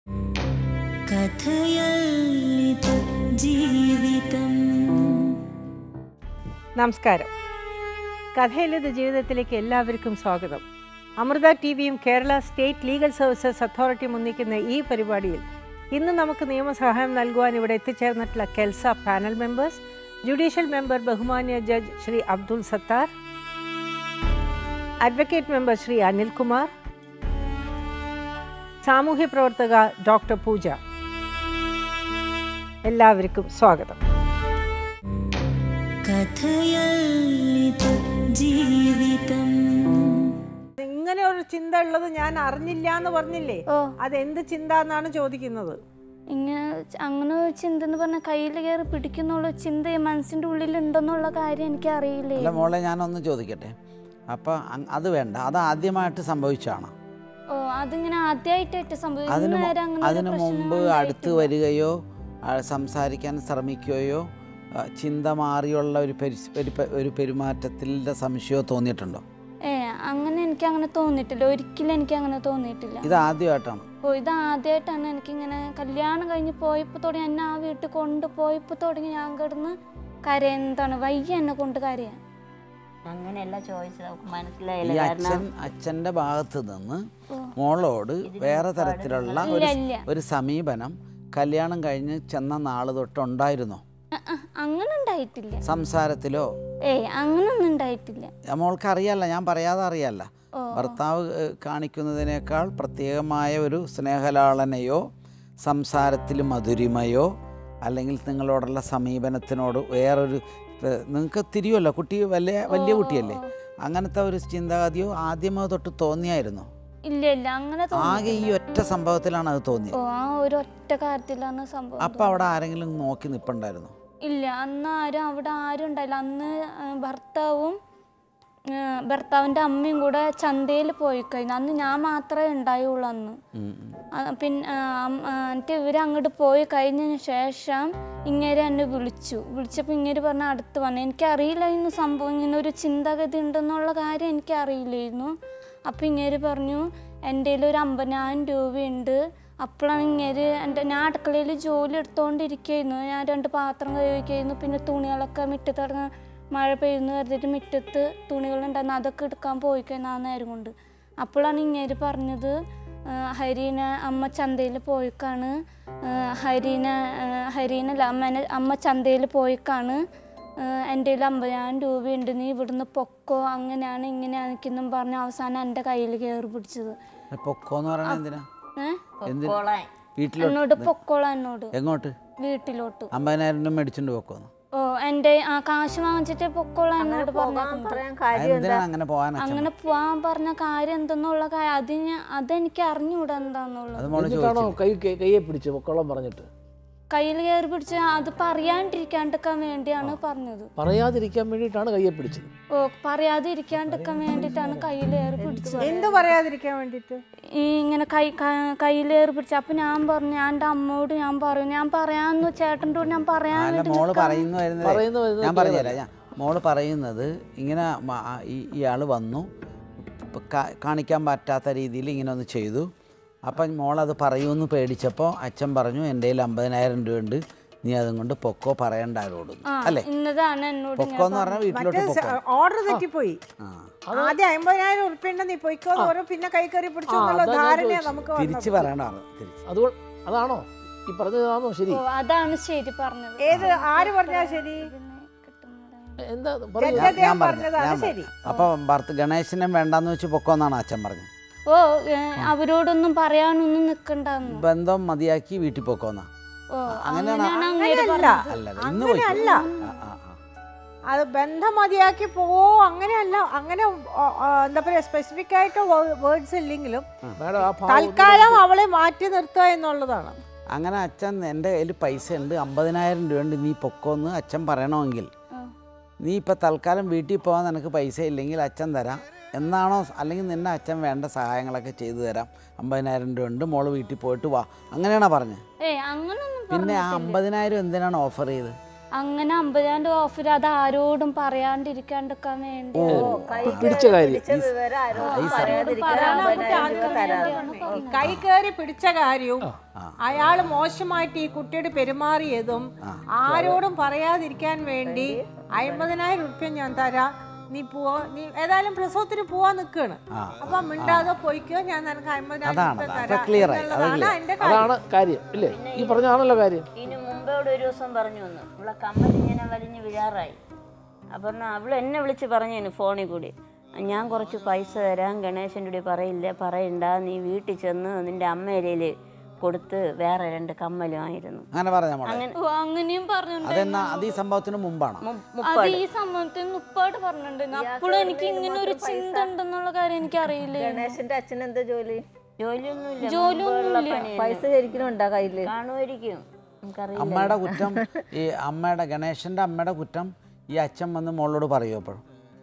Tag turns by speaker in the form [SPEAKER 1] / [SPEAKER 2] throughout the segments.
[SPEAKER 1] കഥയല്ലിത് ജീവിതം
[SPEAKER 2] നമസ്കാരം കഥയിലത് ജീവിതത്തിലേക്ക് എല്ലാവർക്കും സ്വാഗതം അമൃത ടി വിയും കേരള സ്റ്റേറ്റ് ലീഗൽ സർവീസസ് അതോറിറ്റിയും ഒന്നിക്കുന്ന ഈ പരിപാടിയിൽ ഇന്ന് നമുക്ക് നിയമസഹായം നൽകുവാൻ ഇവിടെ എത്തിച്ചേർന്നിട്ടുള്ള KELSA panel members judicial member ബഹുമാന്യ judge Shri Abdul Sathar advocate member Shri Anilkumar സാമൂഹ്യ പ്രവർത്തക ഡോക്ടർ പൂജ എല്ലാവർക്കും സ്വാഗതം
[SPEAKER 1] കഥയല്ലിത് ജീവിതം
[SPEAKER 2] ഇങ്ങനെ ഒരു ചിന്ത ഉള്ളത് ഞാൻ അറിഞ്ഞില്ല എന്ന് പറഞ്ഞില്ലേ
[SPEAKER 3] ഓ
[SPEAKER 2] അതെന്ത് ചിന്ത എന്നാണ് ചോദിക്കുന്നത്
[SPEAKER 3] ഇങ്ങനെ ച- അങ്ങനെ ഒരു ചിന്ത എന്ന് പറഞ്ഞാൽ കയ്യിൽ കയറി പിടിക്കുന്നുള്ള ചിന്ത ഈ മനസ്സിൻ്റെ ഉള്ളിൽ ഉണ്ടെന്നുള്ള കാര്യം എനിക്ക് അറിയില്ലേ
[SPEAKER 4] അല്ല മോളെ ഞാനൊന്ന് ചോദിക്കട്ടെ അപ്പോൾ അത് വേണ്ട അത് ആദ്യമായിട്ട് സംഭവിച്ചാണ്
[SPEAKER 3] ഓ അതിങ്ങനെ ആദ്യമായിട്ടായിട്ട് സംഭവിച്ചു
[SPEAKER 4] അതിന് മു-
[SPEAKER 3] നേരെ അങ്ങനെ ഒരു
[SPEAKER 4] അതിന്
[SPEAKER 3] പ്രശ്നം
[SPEAKER 4] മുമ്പ് അടുത്ത്
[SPEAKER 3] ഉണ്ടായിട്ടില്ല.
[SPEAKER 4] വരികയോ ആ, സംസാരിക്കാൻ ശ്രമിക്കുകയോ ആ, ചിന്ത മാറിയുള്ള ഒരു പെരി ഒരു പെ- ഒരു പെരുമാറ്റത്തിൻ്റെ സംശയമോ തോന്നിയിട്ടുണ്ടോ
[SPEAKER 3] ഏ അങ്ങനെ എനിക്ക് അങ്ങനെ തോന്നിയിട്ടില്ല ഒരിക്കലും എനിക്ക് അങ്ങനെ തോന്നിയിട്ടില്ല
[SPEAKER 4] ഇത് ആദ്യമായിട്ടാണ്
[SPEAKER 3] ഓ ഇത് ആദ്യമായിട്ടാണ് എനിക്കിങ്ങനെ കല്യാണം കഴിഞ്ഞ് പോയപ്പോൾ തുടങ്ങി എന്നെ ആ വീട്ടിൽ കൊണ്ടുപോയപ്പോൾ തുടങ്ങി ഞാൻ കിടന്ന് കരയെന്താണ് വയ്യ എന്നെ കൊണ്ട് കരയാൻ
[SPEAKER 5] അങ്ങനെയല്ല ചോദിച്ചത് അവൾക്ക്
[SPEAKER 4] ഈ
[SPEAKER 5] മനസ്സിലായില്ല
[SPEAKER 4] അച്ഛൻ
[SPEAKER 5] കാരണം
[SPEAKER 4] അച്ഛൻ്റെ ഭാഗത്ത് നിന്ന്
[SPEAKER 3] ഓ.
[SPEAKER 4] മോളോട്
[SPEAKER 5] ഇതിന്
[SPEAKER 4] വേറെ
[SPEAKER 5] ഒരുപാട്
[SPEAKER 4] തരത്തിലുള്ള
[SPEAKER 3] ഇല്ല,
[SPEAKER 4] ഒരു
[SPEAKER 3] ഇല്ല.
[SPEAKER 4] ഒരു സമീപനം കല്യാണം കഴിഞ്ഞ് ചെന്ന നാൾ തൊട്ട് ഉണ്ടായിരുന്നോ
[SPEAKER 3] അ, അ, അങ്ങനെ ഉണ്ടായിട്ടില്ല
[SPEAKER 4] സംസാരത്തിലോ
[SPEAKER 3] ഏയ് അങ്ങനൊന്നും ഉണ്ടായിട്ടില്ല
[SPEAKER 4] മോൾക്ക് അറിയാല്ല ഞാൻ പറയാതെ അറിയാല്ല
[SPEAKER 3] ഓ
[SPEAKER 4] ഭർത്താവ് ഏഹ്, കാണിക്കുന്നതിനേക്കാൾ പ്രത്യേകമായ ഒരു സ്നേഹലാളനയോ സംസാരത്തിൽ മധുരിമയോ അല്ലെങ്കിൽ നിങ്ങളോടുള്ള സമീപനത്തിനോട് വേറൊരു ഏഹ്, നിങ്ങൾക്ക് തിരിയുമല്ലോ കുട്ടി വലിയ വലിയ കുട്ടിയല്ലേ അങ്ങനത്തെ ഒരു ചിന്താഗതിയോ ആദ്യമോ തൊട്ട് തോന്നിയായിരുന്നോ
[SPEAKER 3] ഇല്ല ഇല്ല അങ്ങനെ
[SPEAKER 4] ആകെ ഈ
[SPEAKER 3] തോന്നി
[SPEAKER 4] ഒറ്റ സംഭവത്തിലാണ് അത് തോന്നിയത്
[SPEAKER 3] ഓ ആ ഒരു ഒറ്റ കാര്യത്തിലാണ് സംഭവം
[SPEAKER 4] അപ്പം അവിടെ ആരെങ്കിലും നോക്കി നിൽപ്പുണ്ടായിരുന്നു
[SPEAKER 3] ഇല്ല അന്ന് ആരും അവിടെ ആരും ഉണ്ടായില്ല അന്ന് ആ, ഭർത്താവും ആ, ഭർത്താവിൻ്റെ അമ്മയും കൂടെ ചന്തയിൽ പോയി കഴിഞ്ഞു അന്ന് ഞാൻ മാത്രമേ ഉണ്ടായുള്ളൂ അന്ന് ആ, പിന്നെ ആ, അം- ആ, എന്നിട്ട് ഇവർ അങ്ങോട്ട് പോയി കഴിഞ്ഞതിന് ശേഷം ഇങ്ങേരെ എന്നെ വിളിച്ചു വിളിച്ചപ്പോൾ ഇങ്ങേര് പറഞ്ഞ അടുത്ത് വന്നു എനിക്കറിയില്ലായിരുന്നു സംഭവം ഇങ്ങനെ ഒരു ചിന്താഗതി ഉണ്ടെന്നുള്ള കാര്യം എനിക്കറിയില്ലായിരുന്നു അപ്പോൾ ഇങ്ങേര് പറഞ്ഞു എൻ്റെ കയ്യിൽ ഒരു അമ്പതിനായിരം രൂപയുണ്ട് അപ്പോഴാണ് ഇങ്ങേര് എൻ്റെ ഞാൻ അടുക്കളയിൽ ജോലി എടുത്തുകൊണ്ടിരിക്കുകയായിരുന്നു ഞാൻ രണ്ട് പാത്രം കഴിക്കുകയായിരുന്നു പിന്നെ തുണികളൊക്കെ മുറ്റത്ത് കിടന്ന് മഴ പെയ്യുന്നു കരുതിയിട്ട് മുറ്റത്ത് തുണികളുണ്ടായിരുന്നു അതൊക്കെ എടുക്കാൻ പോയി കഴിഞ്ഞാൽ ആ നേരം കൊണ്ട് അപ്പോഴാണ് ഇങ്ങേര് പറഞ്ഞത് ആ, ഹരീന അമ്മ ചന്തയിൽ പോയിക്കാണ് ആ, ഹരീന ആ, ഹരീനല്ല അമ്മേനെ അമ്മ ചന്തയിൽ പോയിക്കാണ് ആ, എൻ്റെ കയ്യിൽ അമ്പതിനായിരം രൂപയുണ്ട് നീ ഇവിടുന്ന് പൊക്കോ അങ്ങനെയാണ് ഇങ്ങനെയാണ് നിൽക്കുന്നും പറഞ്ഞ് അവസാനം എൻ്റെ കയ്യിൽ കയറി പിടിച്ചത്
[SPEAKER 4] പൊക്കോന്ന് പറയണത് എന്തിനാ
[SPEAKER 3] ഏ
[SPEAKER 4] എന്തിനാ
[SPEAKER 5] പൊക്കോളാൻ
[SPEAKER 4] വീട്ടിലോട്ട്
[SPEAKER 3] എന്നോട് പൊക്കോളാം എന്നോട്
[SPEAKER 4] എങ്ങോട്ട്
[SPEAKER 3] വീട്ടിലോട്ട്
[SPEAKER 4] അമ്പതിനായിരം രൂപ മേടിച്ചുകൊണ്ട് പൊക്കോന്ന്
[SPEAKER 3] ഓ എൻ്റെ ആ കാശ് വാങ്ങിച്ചിട്ട് പൊക്കോളാം എന്നോട് പറഞ്ഞിട്ടുണ്ട്
[SPEAKER 5] പറയാൻ കാര്യം
[SPEAKER 4] എന്തിനാണ് അങ്ങനെ പോകാൻ അച്ഛൻ
[SPEAKER 3] അങ്ങനെ പോവാൻ പറഞ്ഞ കാര്യം എന്തെന്നുള്ള കാര്യം അതിന് അതെനിക്ക് അറിഞ്ഞൂടാ എന്താന്നുള്ളത്
[SPEAKER 4] അത് മോള്
[SPEAKER 6] എന്നിട്ടാണോ
[SPEAKER 4] ചോദിച്ചു
[SPEAKER 6] കൈ കൈ- കയ്യെ പിടിച്ച് പൊക്കോളം പറഞ്ഞിട്ട്
[SPEAKER 3] കയ്യിൽ കയറി പിടിച്ച് അത് പറയാണ്ടിരിക്കാണ്ടിരിക്കാൻ വേണ്ടിയാണ് പറഞ്ഞത്
[SPEAKER 6] പറയാതിരിക്കാൻ വേണ്ടിയിട്ടാണ് കയ്യെ പിടിച്ചത്
[SPEAKER 3] ഓ പറയാതിരിക്കാണ്ടിരിക്കാൻ വേണ്ടിയിട്ടാണ് കയ്യിൽ കയറി പിടിച്ചത്
[SPEAKER 2] എന്ത് പറയാതിരിക്കാൻ വേണ്ടിയിട്ട്
[SPEAKER 3] ഈ ഇങ്ങനെ കൈ കയ്യിൽ കയറി പിടിച്ചു അപ്പൊ ഞാൻ പറഞ്ഞു ഞാൻ എൻ്റെ അമ്മയോട് ഞാൻ പറയും ഞാൻ പറയാന്ന് ചേട്ടൻ്റെ കൂടെ ഞാൻ
[SPEAKER 4] അല്ല
[SPEAKER 3] പറയാന്നിട്ട്
[SPEAKER 4] മോള്
[SPEAKER 3] നിൽക്കാൻ-
[SPEAKER 4] പറയുന്നു വരുന്നത്
[SPEAKER 6] പറയുന്നു വരുന്നത്
[SPEAKER 4] ഞാൻ പറഞ്ഞുതരാം ഞാൻ മോള് പറയുന്നത് ഇങ്ങനെ മ- ആ ഈ ഇയാൾ വന്നു ഇപ്പൊ കാ- കാണിക്കാൻ പറ്റാത്ത രീതിയിൽ ഇങ്ങനെ ഒന്ന് ചെയ്തു അപ്പം മോളത് പറയുമെന്ന് പേടിച്ചപ്പോൾ അച്ഛൻ പറഞ്ഞു എൻ്റെ കയ്യിൽ അമ്പതിനായിരം രൂപ ഉണ്ട് നീ അതും കൊണ്ട് പൊക്കോ പറയണ്ട ആരോടും
[SPEAKER 3] ആ
[SPEAKER 4] അല്ലേ
[SPEAKER 3] ഇന്നതാണ് എന്നോട്
[SPEAKER 4] പൊക്കോ എന്ന് പറഞ്ഞാൽ വീട്ടിലോട്ട്
[SPEAKER 2] മറ്റേ
[SPEAKER 4] പൊക്കോ
[SPEAKER 2] ഓർഡർ തെറ്റിപ്പോയി
[SPEAKER 4] ആ
[SPEAKER 2] ആദ്യം അമ്പതിനായിരം ഉറുപ്പിണ്ട നീ പൊയ്ക്കോന്ന് പറയും പിന്നെ കൈ കയറി പിടിച്ചു
[SPEAKER 6] ആ,
[SPEAKER 2] എന്നുള്ള
[SPEAKER 6] അതാ ഞാൻ
[SPEAKER 2] ധാരണയാ
[SPEAKER 6] ചോദിച്ചത്.
[SPEAKER 2] നമുക്ക്
[SPEAKER 4] തിരിച്ച്
[SPEAKER 2] വന്നത്.
[SPEAKER 4] പറയണ്ടാണ് തിരിച്ച്
[SPEAKER 6] അതുകൊണ്ട് അതാണോ ഈ പറഞ്ഞതാണോ ശരി
[SPEAKER 3] ഓ അതാണ് ശരി പറഞ്ഞത്
[SPEAKER 2] ഏത് ആര് പറഞ്ഞാ ശരി
[SPEAKER 3] ഇതിന് കിട്ടുന്നത്
[SPEAKER 6] എന്താ പറയൂ
[SPEAKER 2] ജഡ്ജ്
[SPEAKER 4] ഞാൻ
[SPEAKER 2] അദ്ദേഹം
[SPEAKER 4] പറഞ്ഞു
[SPEAKER 2] പറഞ്ഞതാണ്
[SPEAKER 4] ഞാൻ
[SPEAKER 2] ശരി
[SPEAKER 4] അപ്പോൾ ഭർത്ത ഗണേശനെ വേണ്ടാന്ന് വെച്ച് പൊക്കോന്നാണ് അച്ഛൻ പറഞ്ഞത്
[SPEAKER 3] ഓ ഏ, അവരോടൊന്നും പറയാനൊന്നും നിക്കണ്ടെന്ന്
[SPEAKER 4] ബന്ധം മതിയാക്കി വീട്ടിൽ പൊക്കോന്നാ
[SPEAKER 3] ഓ
[SPEAKER 4] അങ്ങനെയാണ്
[SPEAKER 3] അങ്ങനെയാണ് അങ്ങേര്
[SPEAKER 2] അങ്ങനെയല്ല.
[SPEAKER 3] പറഞ്ഞത്
[SPEAKER 4] അല്ല അല്ല, ഇന്ന്
[SPEAKER 2] അങ്ങനെയല്ല.
[SPEAKER 4] പോയിക്കോ. ആ, ആ, ആ.
[SPEAKER 2] അത് ബന്ധം മതിയാക്കി പോവോ അങ്ങനെയല്ല അങ്ങനെ ആ, ആ, എന്താ പറയാ സ്പെസിഫിക് ആയിട്ട് വേർഡ്സ് ഇല്ലെങ്കിലും
[SPEAKER 6] മാഡം ആ ഭാവം ഒന്ന്
[SPEAKER 2] തൽക്കാലം അവളെ മാറ്റി നിർത്തുക എന്നുള്ളതാണ്
[SPEAKER 4] അങ്ങനെ അച്ഛൻ എൻ്റെ കയ്യിൽ പൈസ ഉണ്ട് അമ്പതിനായിരം രൂപ ഉണ്ട് നീ പൊക്കോന്ന് അച്ഛൻ പറയണമെങ്കിൽ
[SPEAKER 3] ആ.
[SPEAKER 4] നീ ഇപ്പം തൽക്കാലം വീട്ടിൽ പോകാൻ നിനക്ക് പൈസ ഇല്ലെങ്കിൽ അച്ഛൻ തരാം എന്നാണോ അല്ലെങ്കിൽ നിന്നെ അച്ഛൻ വേണ്ട സഹായങ്ങളൊക്കെ ചെയ്തു തരാം അമ്പതിനായിരം രൂപ ഉണ്ട് മോള് വീട്ടിൽ പോയിട്ട് വാ അങ്ങനെയാണോ പറഞ്ഞത്
[SPEAKER 3] ഏയ് അങ്ങനൊന്നും
[SPEAKER 4] പിന്നെ ആ
[SPEAKER 3] പറഞ്ഞിട്ടില്ല.
[SPEAKER 4] അമ്പതിനായിരം എന്തിനാണ് ഓഫർ ചെയ്ത്
[SPEAKER 3] അങ്ങനെ അമ്പതിനായിരം രൂപ ഓഫർ അത് ആരോടും പറയാണ്ടിരിക്കാണ്ടിരിക്കാൻ വേണ്ടി
[SPEAKER 6] പിടിച്ച കാര്യം
[SPEAKER 5] പിടിച്ച വിവരം ആരോടും
[SPEAKER 4] ഈ സമയം-
[SPEAKER 5] പറയാതിരിക്കാൻ
[SPEAKER 3] പറയാൻ
[SPEAKER 5] അമ്പതിനായിരം രൂപ
[SPEAKER 3] ആർക്കും
[SPEAKER 5] തരാം
[SPEAKER 3] വേണ്ടിയാണ്
[SPEAKER 2] ഈ കൈ കയറി പിടിച്ച കാര്യവും അയാൾ മോശമായിട്ട് ഈ കുട്ടിയോട് പെരുമാറിയതും ആരോടും പറയാതിരിക്കാൻ വേണ്ടി അമ്പതിനായിരം ഉറുപ്പ്യ ഞാൻ തരാം നീ പോവാ നീ ഏതായാലും പ്രസവത്തിന് പോവാൻ നിൽക്കാണ് അപ്പൊ മിണ്ടാതെ പോയിക്കോ ഞാൻ നിനക്ക് അമ്പതിനായിരം
[SPEAKER 4] അതാണ്,
[SPEAKER 2] ഉറുപ്പ്യ
[SPEAKER 4] അപ്പൊ
[SPEAKER 2] തരാം
[SPEAKER 4] clear ആയി, അത്
[SPEAKER 2] എന്നുള്ളതാണ്
[SPEAKER 4] clear.
[SPEAKER 2] എന്റെ കാര്യം
[SPEAKER 6] അതാണ് കാര്യം ഇല്ലേ ഈ പറഞ്ഞാണല്ലോ കാര്യം
[SPEAKER 5] ഇതിന് മുമ്പേ ഇവിടെ ഒരു ദിവസം പറഞ്ഞു വന്നു ഇവിടെ കമ്മൽ ഇങ്ങനെ വലിഞ്ഞ് വീഴാറായി അപ്പം പറഞ്ഞു അവൾ എന്നെ വിളിച്ച് പറഞ്ഞു ഫോണിൽ കൂടി ഞാൻ കുറച്ച് പൈസ തരാം ഗണേശൻ്റെ കൂടി പറയില്ല പറയണ്ട നീ വീട്ടിൽ ചെന്ന് നിൻ്റെ അമ്മയിലയിൽ കൊടുത്ത് വേറെ രണ്ട് കമ്മലുമായിരുന്നു
[SPEAKER 4] അങ്ങനെ പറഞ്ഞ മോളെ
[SPEAKER 5] അങ്ങനെ
[SPEAKER 3] ഓ അങ്ങനെയും പറഞ്ഞിട്ടുണ്ട്
[SPEAKER 4] അതെന്നാ അത് ഈ സംഭവത്തിന് മുമ്പാണ്
[SPEAKER 5] മു-
[SPEAKER 3] അത്
[SPEAKER 5] മുപ്പത്
[SPEAKER 3] ഈ സംഭവത്തിൽ മുപ്പായിട്ട് പറഞ്ഞിട്ടുണ്ട് അപ്പോഴും എനിക്ക് ഇങ്ങനെ ഒരു ചിന്ത ഉണ്ടെന്നുള്ള കാര്യം എനിക്ക് അറിയില്ല
[SPEAKER 7] ഗണേശന്റെ അച്ഛൻ എന്താ ജോലി
[SPEAKER 5] ജോലിയൊന്നുമില്ല
[SPEAKER 3] ജോലിയൊന്നുമില്ല.
[SPEAKER 5] മുമ്പുള്ള പണിയല്ലേ.
[SPEAKER 7] പൈസ ശരിക്കും ഉണ്ടാ കയ്യില്
[SPEAKER 5] കാണുമായിരിക്കും നമുക്കറിയില്ല
[SPEAKER 4] അമ്മയുടെ കുറ്റം ഈ അമ്മയുടെ ഗണേശന്റെ അമ്മയുടെ കുറ്റം ഈ അച്ഛൻ വന്ന് മോളോട് പറയൂ അപ്പോഴും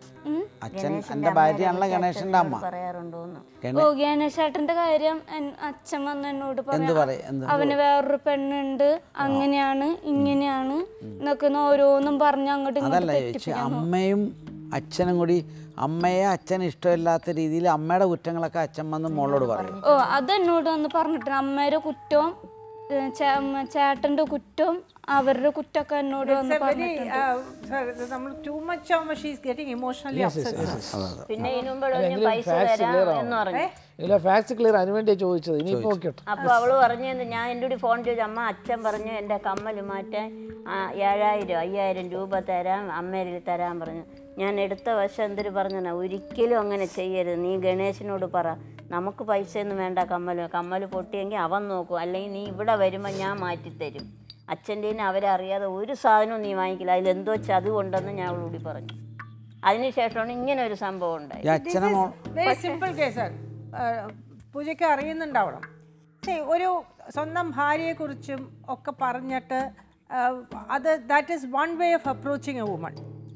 [SPEAKER 4] അച്ഛൻ എൻ്റെ ഭാര്യയാണല്ലോ ഗണേശന്റെ അമ്മ
[SPEAKER 5] പറയാറുണ്ടോന്ന്
[SPEAKER 4] ഗണേ
[SPEAKER 3] ഓ ഗണേശേട്ടന്റെ കാര്യം എൻ- അച്ഛൻ വന്ന് എന്നോട്
[SPEAKER 4] എന്ത്
[SPEAKER 3] പറയാം
[SPEAKER 4] പറയും എന്ത്
[SPEAKER 3] അവന് വേറൊരു പെണ്ണുണ്ട് അങ്ങനെയാണ് ഇങ്ങനെയാണ് എന്നൊക്കെ ഇന്ന് ഓരോന്നും പറഞ്ഞ് അങ്ങോട്ട്
[SPEAKER 4] അതല്ല
[SPEAKER 3] ഇങ്ങോട്ട്
[SPEAKER 4] ചേച്ചി
[SPEAKER 3] തെറ്റിപ്പിക്കാൻ നോക്കും.
[SPEAKER 4] അമ്മയും അച്ഛനും കൂടി അമ്മയെ അച്ഛന് ഇഷ്ടമില്ലാത്ത രീതിയിൽ അമ്മയുടെ കുറ്റങ്ങളൊക്കെ അച്ഛൻ വന്ന് മോളോട് പറയും
[SPEAKER 3] ഓ അത് എന്നോട് വന്ന് പറഞ്ഞിട്ടുണ്ട് അമ്മയുടെ കുറ്റവും ഏ, ചേ- ഉം, ചേട്ടന്റെ കുറ്റവും അവരുടെ കുറ്റമൊക്കെ എന്നോട് വന്ന് പറഞ്ഞിട്ടുണ്ട്
[SPEAKER 2] നമ്മൾ ടു മച്ച് ആവുമ്പോൾ ഷീസ് ഗെറ്റിംഗ് ഇമോഷണലി അപ്സെറ്റ്
[SPEAKER 5] പിന്നെ ഇതിനു മുമ്പ് പറഞ്ഞു പൈസ തരാം എന്ന് പറഞ്ഞു
[SPEAKER 6] ഇല്ല ഫാക്സ് ക്ലിയർ അതിന് വേണ്ടിയാ ചോദിച്ചത് ഇനിയിപ്പോ ഓക്കെ
[SPEAKER 5] അപ്പൊ അവള് പറഞ്ഞു "എന്ത് ഞാൻ എൻ്റെ കൂടി ഫോൺ ചോദിച്ചു അമ്മ അച്ഛൻ പറഞ്ഞു എൻ്റെ കമ്മൽ മാറ്റാൻ ആ, ഏഴായിരം അയ്യായിരം രൂപ തരാം അമ്മയിൽ തരാൻ പറഞ്ഞു ഞാൻ എടുത്ത വശം എന്തൊരു പറഞ്ഞാ ഒരിക്കലും അങ്ങനെ ചെയ്യരുത് നീ ഗണേശനോട് പറ നമുക്ക് പൈസയൊന്നും വേണ്ട കമ്മൽ കമ്മൽ പൊട്ടിയെങ്കിൽ അവൻ നോക്കും അല്ലെങ്കിൽ നീ ഇവിടെ വരുമ്പോൾ ഞാൻ മാറ്റിത്തരും അച്ഛൻ്റെ അവരറിയാതെ ഒരു സാധനവും നീ വാങ്ങിക്കില്ല അതിലെന്തോ ചതുവുണ്ടെന്ന് ഞാൻ അവളോട് പറഞ്ഞു അതിനുശേഷമാണ് ഇങ്ങനെ ഒരു സംഭവം ഉണ്ടായി
[SPEAKER 4] ഈ അച്ഛനെ മോൾ
[SPEAKER 2] വെരി സിമ്പിൾ കേസാണ് പൂജയ്ക്ക് അറിയുന്നുണ്ടാവണം See, ഒരു സ്വന്തം ഭാര്യയെക്കുറിച്ചും ഒക്കെ പറഞ്ഞിട്ട് ആ, അത് that is one way of approaching a woman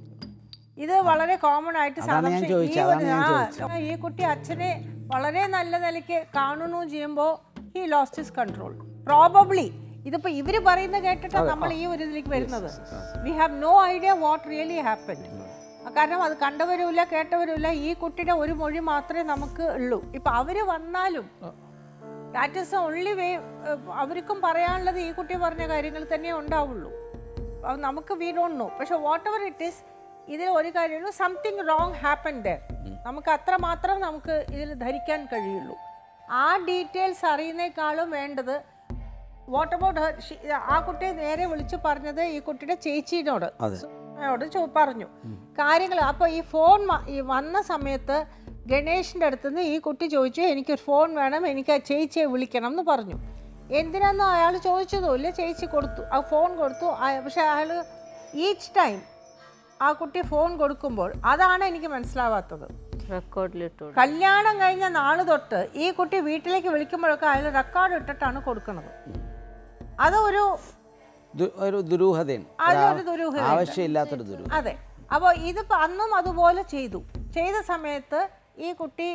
[SPEAKER 2] ഇത് വളരെ കോമൺ ആയിട്ട്
[SPEAKER 4] അതാണ് ഞാൻ
[SPEAKER 2] സാധാരണ ഈ
[SPEAKER 4] ചോദിച്ചത്,
[SPEAKER 2] ഒരു-
[SPEAKER 4] അതാണ് ഞാൻ
[SPEAKER 2] ആ, ഈ കുട്ടി അച്ഛനെ വളരെ നല്ല നിലയ്ക്ക് കാണുന്നു ചെയ്യുമ്പോൾ he lost his control probably ഇതിപ്പോ ഇവര് പറയുന്നത് കേട്ടിട്ടാണ് നമ്മൾ ഈ ഒരു ഇതിലേക്ക് വരുന്നത് we have no idea what really happen കാരണം അത് കണ്ടവരുമില്ല കേട്ടവരുമില്ല ഈ കുട്ടിയുടെ ഒരു മൊഴി മാത്രമേ നമുക്ക് ഉള്ളൂ ഇപ്പൊ അവര് വന്നാലും ദാറ്റ് ഇസ് ഓൺലി വേ അവർക്കും പറയാനുള്ളത് ഈ കുട്ടി പറഞ്ഞ കാര്യങ്ങൾ തന്നെ ഉണ്ടാവുള്ളൂ അത് നമുക്ക് വി ഡോണ്ട് നോ പക്ഷെ വാട്ട് എവർ ഇറ്റ് ഈസ് ഇതിൽ ഒരു കാര്യമുള്ളൂ സംതിങ് റോങ് ഹാപ്പൻ ദർ നമുക്ക് അത്ര മാത്രം നമുക്ക് ഇതിൽ ധരിക്കാൻ കഴിയുള്ളൂ ആ ഡീറ്റെയിൽസ് അറിയുന്നേക്കാളും വേണ്ടത് വാട്ട് അബൌട്ട് ആ കുട്ടിയെ നേരെ വിളിച്ച് പറഞ്ഞത് ഈ കുട്ടിയുടെ ചേച്ചീനോട്
[SPEAKER 4] അതെ.
[SPEAKER 2] ോട് ചോ പറഞ്ഞു കാര്യങ്ങൾ അപ്പോൾ ഈ ഫോൺ മ- ഈ വന്ന സമയത്ത് ഗണേഷിൻ്റെ അടുത്ത് നിന്ന് ഈ കുട്ടി ചോദിച്ചു എനിക്ക് ഫോൺ വേണം എനിക്ക് ആ ചേച്ചിയെ വിളിക്കണം എന്ന് പറഞ്ഞു എന്തിനാന്നും അയാൾ ചോദിച്ചതുമില്ല ചേച്ചി കൊടുത്തു ആ ഫോൺ കൊടുത്തു ആ- പക്ഷെ അയാൾ ഈച്ച് ടൈം ആ കുട്ടി ഫോൺ കൊടുക്കുമ്പോൾ അതാണ് എനിക്ക് മനസ്സിലാവാത്തത്
[SPEAKER 5] റെക്കോർഡിലിട്ടു
[SPEAKER 2] കല്യാണം കഴിഞ്ഞ നാള് തൊട്ട് ഈ കുട്ടി വീട്ടിലേക്ക് വിളിക്കുമ്പോഴൊക്കെ അയാൾ റെക്കോർഡ് ഇട്ടിട്ടാണ് കൊടുക്കുന്നത് അത് ഒരു
[SPEAKER 4] ദു- ഒരു ദുരൂഹതയാണ്
[SPEAKER 2] അതൊരു
[SPEAKER 4] ഒരു
[SPEAKER 2] ദുരൂഹതയുണ്ട്.
[SPEAKER 4] ആവശ്യമില്ലാത്തൊരു ദുരൂഹത
[SPEAKER 2] അതെ അപ്പോൾ ഇതിപ്പോൾ അന്നും അതുപോലെ ചെയ്തു ചെയ്ത സമയത്ത് ഈ കുട്ടി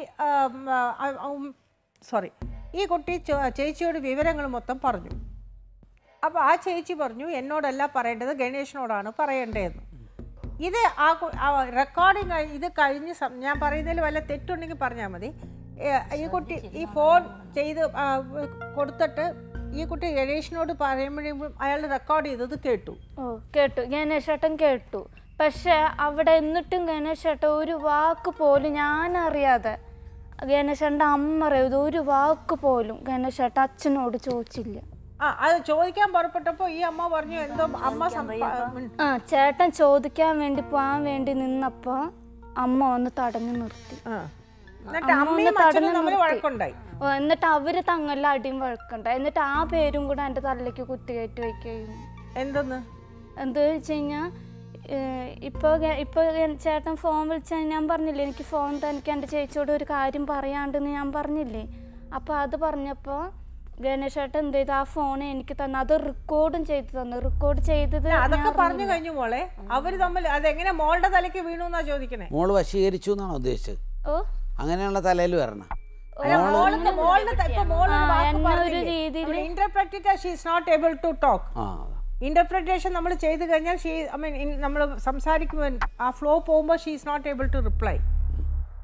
[SPEAKER 2] സോറി ഈ കുട്ടി ചോ- ചേച്ചിയോട് വിവരങ്ങൾ മൊത്തം പറഞ്ഞു അപ്പോൾ ആ ചേച്ചി പറഞ്ഞു എന്നോടല്ല പറയേണ്ടത് ഗണേഷിനോടാണ് പറയേണ്ടതെന്ന് ഇത് ആ റെക്കോർഡിങ് ഇത് കഴിഞ്ഞ് സം- ഞാൻ പറയുന്നതിൽ വല്ല തെറ്റുണ്ടെങ്കിൽ പറഞ്ഞാൽ മതി ഏ, ഈ കുട്ടി ഈ ഫോൺ ചെയ്ത് ആ, കൊടുത്തിട്ട് ഈ കുട്ടി ഗണേഷിനോട് പറയുമ്പോഴും അയാൾ റെക്കോർഡ് ചെയ്തത് കേട്ടു
[SPEAKER 3] ഓ കേട്ടു ഗണേശേട്ടൻ കേട്ടു പക്ഷെ അവിടെ എന്നിട്ടും ഗണേശേട്ടൻ ഒരു വാക്ക് പോലും ഞാൻ അറിയാതെ ഗണേശേട്ടൻ്റെ അമ്മ അറിയാതെ ഒരു വാക്ക് പോലും ഗണേശേട്ടൻ അച്ഛനോട് ചോദിച്ചില്ല
[SPEAKER 2] ആ അത് ചോദിക്കാൻ പുറപ്പെട്ടപ്പോൾ ഈ അമ്മ പറഞ്ഞു എന്തോ അമ്മ സംപ- ഉം.
[SPEAKER 3] ആ ചേട്ടൻ ചോദിക്കാൻ വേണ്ടി പോകാൻ വേണ്ടി നിന്നപ്പോൾ അമ്മ വന്ന് തടഞ്ഞു നിർത്തി
[SPEAKER 2] ആ. എന്നിട്ട്
[SPEAKER 3] അമ്മ
[SPEAKER 2] അമ്മയും
[SPEAKER 3] ഒന്ന്
[SPEAKER 2] അച്ഛനും
[SPEAKER 3] തടഞ്ഞു
[SPEAKER 2] തമ്മിൽ
[SPEAKER 3] നിർത്തി.
[SPEAKER 2] വഴക്കുണ്ടായി
[SPEAKER 3] ഓ, എന്നിട്ട് അവര് തങ്ങളിൽ അടിയും വഴക്കുണ്ടായി എന്നിട്ട് ആ പേരും കൂടെ എൻ്റെ തലയ്ക്ക് കുത്തികയറ്റി വയ്ക്കുകയും
[SPEAKER 2] എന്തെന്ന്
[SPEAKER 3] എന്താ വെച്ച് കഴിഞ്ഞാൽ ഇപ്പോൾ ഇപ്പോൾ ചേട്ടൻ ഫോൺ വിളിച്ചാൽ ഞാൻ പറഞ്ഞില്ലേ എനിക്ക് ഫോൺ തനിക്ക് എൻ്റെ ചേച്ചിയോട് ഒരു കാര്യം പറയാണ്ടെന്ന് ഞാൻ പറഞ്ഞില്ലേ അപ്പോൾ അത് പറഞ്ഞപ്പോൾ ഗണേഷ് ചേട്ടൻ എന്ത് ചെയ്തു ആ ഫോൺ എനിക്ക് തന്നെ അത് റെക്കോർഡും ചെയ്തു തന്നു റെക്കോർഡ് ചെയ്തത്
[SPEAKER 2] അതൊക്കെ
[SPEAKER 3] ഞാൻ
[SPEAKER 2] പറഞ്ഞു കഴിഞ്ഞു മോളെ അവര് തമ്മിൽ അതെങ്ങനെ മോളുടെ തലയ്ക്ക് വീണു എന്നാ ചോദിക്കണേ
[SPEAKER 4] മോള് വശീകരിച്ചു എന്നാണോ ഉദ്ദേശിച്ചത്
[SPEAKER 3] ഓ
[SPEAKER 4] അങ്ങനെയുള്ള തലയിൽ വരണം
[SPEAKER 2] അല്ല, മോൾക്ക് മോളുടെ ത- ഇപ്പൊ മോള്
[SPEAKER 3] ആ, എന്നെ ഒരു രീതിയില്
[SPEAKER 2] interpret she not able to talk
[SPEAKER 4] ആ അതാ.
[SPEAKER 2] ഇന്റർപ്രിറ്റേഷൻ നമ്മൾ ചെയ്ത് കഴിഞ്ഞാൽ ഷീ ഐ മീൻ നമ്മൾ സംസാരിക്കുമ്പോൾ ആ ഫ്ലോ പോകുമ്പോൾ she is not able to reply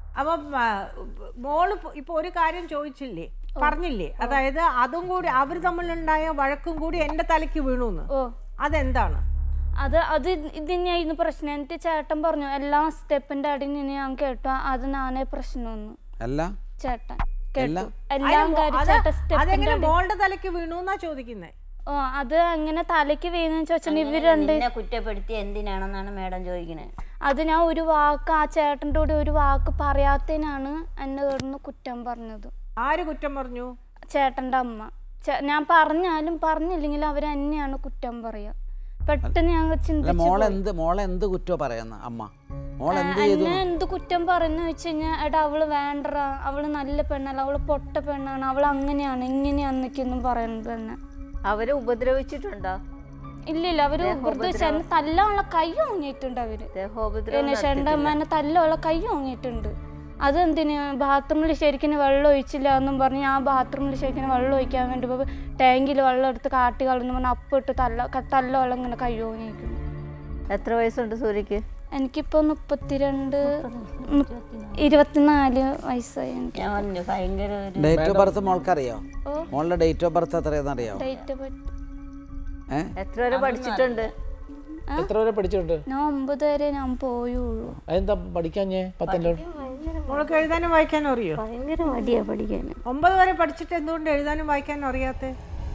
[SPEAKER 2] അപ്പം ആ, മോള് ഇപ്പൊ- ഇപ്പൊ ഒരു കാര്യം ചോദിച്ചില്ലേ പറഞ്ഞില്ലേ അതായത് അതും കൂടി അവർ തമ്മിലുണ്ടായ വഴക്കും കൂടി എന്റെ തലയ്ക്ക് വീണു
[SPEAKER 3] ഓ
[SPEAKER 2] അതെന്താണ്
[SPEAKER 3] അത് അത് ഇത് തന്നെയായിരുന്നു പ്രശ്നം എന്നിട്ട് ചേട്ടൻ പറഞ്ഞു എല്ലാ സ്റ്റെപ്പിന്റെ അടി നിന്ന് ഞാൻ കേട്ടു അത് നാനേ പ്രശ്നമൊന്നു
[SPEAKER 4] അല്ല
[SPEAKER 3] ചേട്ടൻ
[SPEAKER 4] എല്ലാം?
[SPEAKER 3] കേട്ടു എല്ലാം കാര്യം
[SPEAKER 2] അത്
[SPEAKER 3] ചേട്ടൻ സ്റ്റെപ്പിന്റെ
[SPEAKER 2] അതെങ്ങനെ മോളുടെ തലയ്ക്ക് വീണു എന്നാ ചോദിക്കുന്നത്
[SPEAKER 3] ഓ അത് അങ്ങനെ തലയ്ക്ക് വീണെന്ന് ചോദിച്ചാൽ ഇവർ രണ്ട്
[SPEAKER 5] നിന്നെ കുറ്റപ്പെടുത്തി എന്തിനാണെന്നാണ് മേഡം ചോദിക്കുന്നത്
[SPEAKER 3] അത് ഞാൻ ഒരു വാക്ക് ആ ചേട്ടൻ്റെ കൂടെ ഒരു വാക്ക് പറയാത്തതിനാണ് എന്നെ ഇവിടുന്ന് കുറ്റം പറഞ്ഞത്
[SPEAKER 2] ആര് കുറ്റം പറഞ്ഞു
[SPEAKER 3] ചേട്ടൻ്റെ അമ്മ ചേ- ഞാൻ പറഞ്ഞാലും പറഞ്ഞില്ലെങ്കിൽ അവർ തന്നെയാണ് കുറ്റം പറയുക പെട്ടെന്ന് ഞാൻ
[SPEAKER 4] അല്ല
[SPEAKER 3] ചിന്തിച്ചു
[SPEAKER 4] മോളെ എന്ത് മോളെ എന്ത് കുറ്റോ പറയുന്ന അമ്മ മോൾ എന്ത് ചെയ്തു
[SPEAKER 3] എന്നെ എന്ത് കുറ്റം പറയുന്ന വെച്ച് കഴിഞ്ഞാൽ എടാ അവള് വേണ്ടടാ അവള് നല്ല പെണ്ണല്ല അവള് പൊട്ട പെണ്ണാണ് അവൾ അങ്ങനെയാണ് ഇങ്ങനെയാന്നൊക്കെ ഒന്നും പറയുന്നത് തന്നെ
[SPEAKER 7] അവരെ ഉപദ്രവിച്ചിട്ടുണ്ടോ
[SPEAKER 3] ഇല്ല ഇല്ല അവര് ഉപദ്രവിച്ച് എന്നെ തല്ലാനുള്ള കൈ ഓങ്ങിയിട്ടുണ്ട് അവര്
[SPEAKER 7] ദേഹോപദ്രവം
[SPEAKER 3] എന്നെ ചേട്ടൻ്റെ അമ്മേനെ തല്ലുള്ള കൈ ഓങ്ങിയിട്ടുണ്ട് അതെന്തിന് ബാത്റൂമിൽ ശരിക്കും വെള്ളം ഒഴിച്ചില്ല എന്നും പറഞ്ഞ് ഞാൻ ബാത്റൂമിൽ ശരിക്കും വെള്ളം ഒഴിക്കാൻ വേണ്ടി പോയി ടാങ്കിൽ വെള്ളം എടുത്ത് കാട്ടി കളഞ്ഞു പറഞ്ഞ് അപ്പിട്ട് തല്ല ക- തല്ലോളം ഇങ്ങനെ കൈ ഓങ്ങിയിരിക്കുന്നു
[SPEAKER 7] എത്ര വയസ്സുണ്ട് സൂര്യക്ക്
[SPEAKER 3] എനിക്കിപ്പോൾ മുപ്പത്തിരണ്ട് മുപ്പ- ഇരുപത്തിനാല് വയസ്സായി എനിക്ക്
[SPEAKER 5] ഞാൻ പറഞ്ഞു ഭയങ്കര ഒരു
[SPEAKER 4] ഡേറ്റ് ഓഫ് ബർത്ത് മോൾക്കറിയോ
[SPEAKER 3] ഓ.
[SPEAKER 4] മോളുടെ ഡേറ്റ് ഓഫ് ബർത്ത് എത്രയെന്ന് അറിയാമോ
[SPEAKER 3] ഡേറ്റ് പറ്റി
[SPEAKER 4] ഏ
[SPEAKER 7] എത്ര വരെ പഠിച്ചിട്ടുണ്ട്
[SPEAKER 6] എത്ര വരെ പഠിച്ചിട്ടുണ്ട്
[SPEAKER 3] ഞാൻ ഒമ്പത് വരെ ഞാൻ പോയുള്ളൂ
[SPEAKER 6] അതെന്താ പഠിക്കാഞ്ഞേ പത്തിൻ്റെ
[SPEAKER 2] മോൾക്ക് എഴുതാനും വായിക്കാനും അറിയോ
[SPEAKER 5] ഭയങ്കര മടിയാ പഠിക്കാൻ
[SPEAKER 2] ഒമ്പത് വരെ പഠിച്ചിട്ട് എന്തുകൊണ്ട് എഴുതാനും വായിക്കാനും അറിയാത്തെ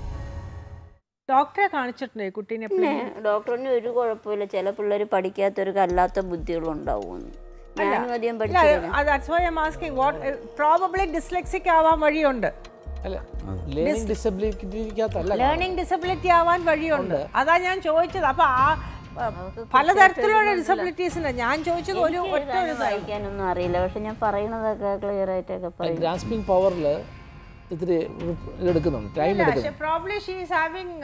[SPEAKER 2] ഡോക്ടറെ കാണിച്ചിട്ടുണ്ടേ കുട്ടീനെ
[SPEAKER 5] പിന്നെ ഡോക്ടറിന് ഒരു കുഴപ്പമില്ല ചില പിള്ളേർ പഠിക്കാത്തവർക്ക് അല്ലാത്ത ബുദ്ധികളും ഉണ്ടാവുമെന്ന് ഞാനും അധികം പഠിച്ചില്ല
[SPEAKER 2] that's why I asking what probably dyslexic ആവാൻ വഴിയുണ്ട്
[SPEAKER 6] അല്ല ലേണിംഗ് ഡിസബിലിറ്റിക്കകത്തല്ല
[SPEAKER 2] ലേണിംഗ് ഡിസബിലിറ്റി ആവാൻ വഴിയുണ്ട് അതാ ഞാൻ ചോദിച്ചത് അപ്പൊ ആ ആ, പലതരത്തിലുള്ള ഡിസബിലിറ്റീസിന് ഞാൻ ചോദിച്ചത് ഒരു ഒറ്റ ഒരു
[SPEAKER 5] എഴുതാനും വായിക്കാനൊന്നും അറിയില്ല പക്ഷെ ഞാൻ പറയണതൊക്കെ ക്ലിയർ ആയിട്ടൊക്കെ പറയും
[SPEAKER 6] ഗ്രാസ്പിംഗ് പവറിൽ ഇത്തിരി എടുക്കുന്നുണ്ട് ടൈം എടുക്കുന്നു
[SPEAKER 2] പ്രോബ്ലി ഷീ ഈസ് ഹാവിങ്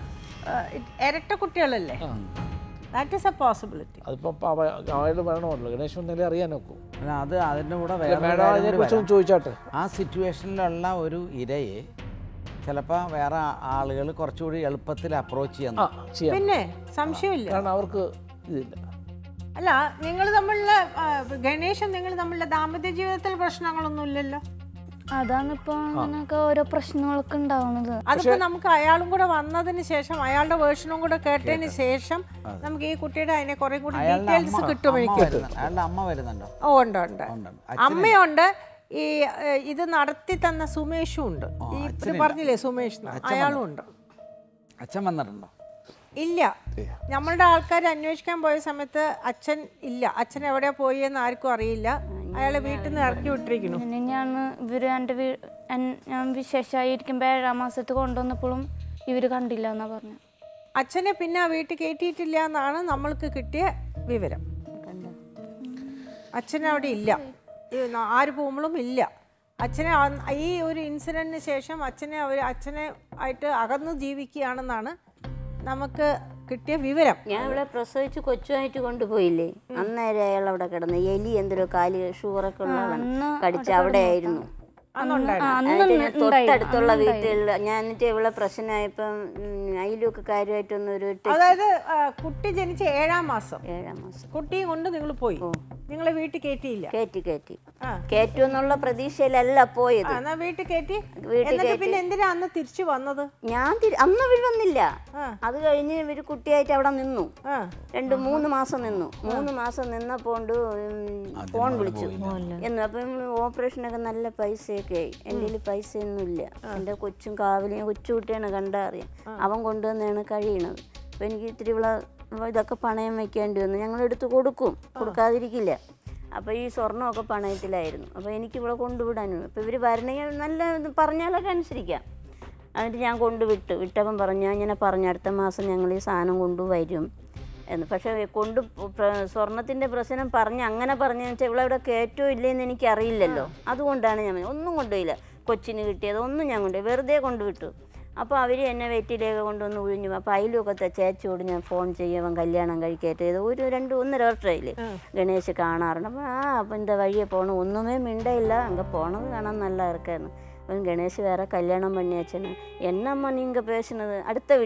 [SPEAKER 2] ഇരട്ട കുട്ടികളല്ലേ ദാറ്റ് ഈസ് എ പോസിബിലിറ്റി
[SPEAKER 6] അതിപ്പോ അവയോട് പറയണമല്ലോ ഗണേശ് വന്നാലേ അറിയാൻ നോക്കൂ
[SPEAKER 4] അല്ല അത് അതിൻ്റെ കൂടെ
[SPEAKER 6] അല്ല,
[SPEAKER 4] വേറെ
[SPEAKER 6] മേഡം അതിനെ കുറിച്ചൊന്ന് ചോദിച്ചാട്ടെ
[SPEAKER 4] ആ സിറ്റുവേഷനിലുള്ള ഒരു ഇരയെ ചിലപ്പോൾ വേറെ ആളുകൾ കുറച്ചുകൂടി എളുപ്പത്തിൽ അപ്രോച്ച് ചെയ്യാൻ
[SPEAKER 6] ആ ചെയ്യാം
[SPEAKER 2] പിന്നെ സംശയമില്ല
[SPEAKER 6] കാരണം അവർക്ക് ഇതില്ല
[SPEAKER 2] അല്ല നിങ്ങൾ തമ്മിലുള്ള ആ, ഗണേശൻ നിങ്ങൾ തമ്മിലുള്ള ദാമ്പത്യ ജീവിതത്തിൽ പ്രശ്നങ്ങളൊന്നും ഇല്ലല്ലോ
[SPEAKER 3] അതാണ് ഇപ്പൊ അങ്ങനെയൊക്കെ ഓരോ പ്രശ്നങ്ങളൊക്കെ ഉണ്ടാവുന്നത്
[SPEAKER 2] അതിപ്പോ നമുക്ക് അയാളും കൂടെ വന്നതിന് ശേഷം അയാളുടെ വേർഷനും കൂടെ കേട്ടതിന് ശേഷം നമുക്ക് ഈ കുട്ടിയുടെ അതിനെ കുറെ കൂടി
[SPEAKER 4] അയാളുടെ
[SPEAKER 2] ഡീറ്റെയിൽസ്
[SPEAKER 4] അമ്മ
[SPEAKER 2] കിട്ടും
[SPEAKER 4] അമ്മ
[SPEAKER 2] എനിക്ക്
[SPEAKER 4] വരുന്നുണ്ട് അയാളുടെ അമ്മ വരുന്നുണ്ടോ
[SPEAKER 2] ഓ ഉണ്ട് ഉണ്ട്
[SPEAKER 4] ഉണ്ട്, ഉണ്ട്.
[SPEAKER 2] അമ്മയുണ്ട് ഈ ഏഹ്, ഇത് നടത്തി തന്ന സുമേഷും ഉണ്ട് ഈ ഇത് പറഞ്ഞില്ലേ സുമേഷ് എന്ന്? അയാളും ഉണ്ട്
[SPEAKER 4] അച്ഛൻ വന്നിട്ടുണ്ടോ
[SPEAKER 2] ഇല്ല നമ്മളുടെ ആൾക്കാർ അന്വേഷിക്കാൻ പോയ സമയത്ത് അച്ഛൻ ഇല്ല അച്ഛൻ എവിടെ പോയി എന്ന് ആർക്കും അറിയില്ല അയാളെ വീട്ടിൽ നിന്ന് ഇറക്കി വിട്ടിരിക്കുന്നു
[SPEAKER 3] പിന്നെ ഞാൻ ഇവര് എൻ്റെ വീ എൻ- ഞാൻ വിശേഷമായിരിക്കുമ്പോൾ ഏഴാം മാസത്ത് കൊണ്ടുവന്നപ്പോഴും ഇവര് കണ്ടില്ല എന്നാ പറഞ്ഞു
[SPEAKER 2] അച്ഛനെ പിന്നെ ആ വീട്ടിൽ കയറ്റിയിട്ടില്ല എന്നാണ് നമ്മൾക്ക് കിട്ടിയ വിവരം അച്ഛൻ അവിടെ ഇല്ല ഈ ന- ആര് പോകുമ്പോഴും ഇല്ല അച്ഛനെ അന്ന് ഈ ഒരു ഇൻസിഡൻറ്റിന് ശേഷം അച്ഛനെ അവർ അച്ഛനെ ആയിട്ട് അകന്ന് ജീവിക്കുകയാണെന്നാണ് നമുക്ക് കിട്ടിയ വിവരം
[SPEAKER 5] ഞാൻ ഇവിടെ പ്രസവിച്ച് കൊച്ചുമായിട്ട് കൊണ്ടുപോയില്ലേ അന്നേരം അയാൾ അവിടെ കിടന്ന് എലി എന്തൊരു കാല് ഷുഗറൊക്കെ ഉള്ള ആളാണ് കടിച്ച് അവിടെ ആയിരുന്നു എന്നിട്ട് ഞാൻ തൊട്ടടുത്തുള്ള വീട്ടിൽ ഞാൻ എന്നിട്ട് ഇവിടെ പ്രശ്നമായപ്പം അതിലൊക്കെ കാര്യമായിട്ടൊന്നും ഒരു ടെ-
[SPEAKER 2] അതായത് ആ, കുട്ടി ജനിച്ച ഏഴാം മാസം
[SPEAKER 5] ഏഴാം മാസം
[SPEAKER 2] കുട്ടിയും കൊണ്ട് നിങ്ങൾ പോയി നിങ്ങളെ വീട്ടിൽ കയറ്റിയില്ല
[SPEAKER 5] കയറ്റി കയറ്റി
[SPEAKER 2] ആ.
[SPEAKER 5] കയറ്റും എന്നുള്ള പ്രതീക്ഷയിലല്ല പോയത്
[SPEAKER 2] ആ, എന്നാ വീട്ടിൽ കയറ്റി
[SPEAKER 5] വീട്ടിൽ
[SPEAKER 2] എന്നിട്ട് പിന്നെ എന്തിനാ അന്ന് തിരിച്ചു വന്നത്
[SPEAKER 5] ഞാൻ തിരി- അന്ന് ഇവർ വന്നില്ല
[SPEAKER 2] ആ.
[SPEAKER 5] അത് കഴിഞ്ഞ് ഇവർ കുട്ടിയായിട്ട് അവിടെ നിന്നു
[SPEAKER 2] ആ
[SPEAKER 5] രണ്ട് മൂന്ന് മാസം നിന്നു മൂന്ന് മാസം നിന്നപ്പോണ്ട് ഫോൺ വിളിച്ചു എന്ന് അപ്പം ഓപ്പറേഷനൊക്കെ നല്ല പൈസയൊക്കെ ആയി എൻ്റെ കയ്യിൽ പൈസയൊന്നുമില്ല എൻ്റെ കൊച്ചും കാവലിയും കൊച്ചു കുട്ടിയാണ് കണ്ടാ അറിയാം അവൻ കൊണ്ടുവന്നാണ് കഴിയണത് അപ്പം എനിക്ക് ഇത്തിരി ഇവിടെ ഇതൊക്കെ പണയം വെക്കേണ്ടി വന്നു ഞങ്ങൾ എടുത്ത് കൊടുക്കും കൊടുക്കാതിരിക്കില്ല അപ്പോൾ ഈ സ്വർണ്ണമൊക്കെ പണയത്തിലായിരുന്നു അപ്പോൾ എനിക്ക് ഇവിടെ കൊണ്ടുവിടാനും അപ്പോൾ ഇവർ വരണമെങ്കിൽ നല്ല ഇത് പറഞ്ഞാലൊക്കെ അനുസരിക്കാം എന്നിട്ട് ഞാൻ കൊണ്ടുവിട്ടു വിട്ടപ്പം പറഞ്ഞു ഇങ്ങനെ പറഞ്ഞു അടുത്ത മാസം ഞങ്ങൾ ഈ സാധനം കൊണ്ടുവരും എന്ന് പക്ഷേ കൊണ്ട് സ്വർണത്തിൻ്റെ പ്രശ്നം പറഞ്ഞ് അങ്ങനെ പറഞ്ഞെന്ന് വെച്ചാൽ ഇവിടെ ഇവിടെ കയറ്റോ ഇല്ലേന്ന് എനിക്ക് അറിയില്ലല്ലോ അതുകൊണ്ടാണ് ഞാൻ ഒന്നും കൊണ്ടുപോയില്ല കൊച്ചിന് കിട്ടിയത് ഒന്നും ഞാൻ കൊണ്ടുപോയി വെറുതെ കൊണ്ടുവിട്ടു അപ്പോൾ അവർ എന്നെ വെറ്റിലേക്ക് കൊണ്ടുവന്ന് ഒഴിഞ്ഞു അപ്പോൾ അതിലൊക്കെ ചേച്ചിയോട് ഞാൻ ഫോൺ ചെയ്യുമ്പം കല്യാണം കഴിക്കട്ടെ ഒരു രണ്ട് ഒന്നര വർഷമായില്ലേ ഗണേശ് കാണാറുണ്ട് അപ്പോൾ ആ അപ്പം இந்த വഴിയെ പോകണം ഒന്നുമേ മിണ്ടയില്ല அங்கே போனது കാണാൻ நல்லா இருக்கேன்னு அவன் கணேஷ் வேற கல்யாணம் பண்ணியாச்சுன்னு என்னம்மா நீங்கள் பேசுனது அடுத்த வீட்டில்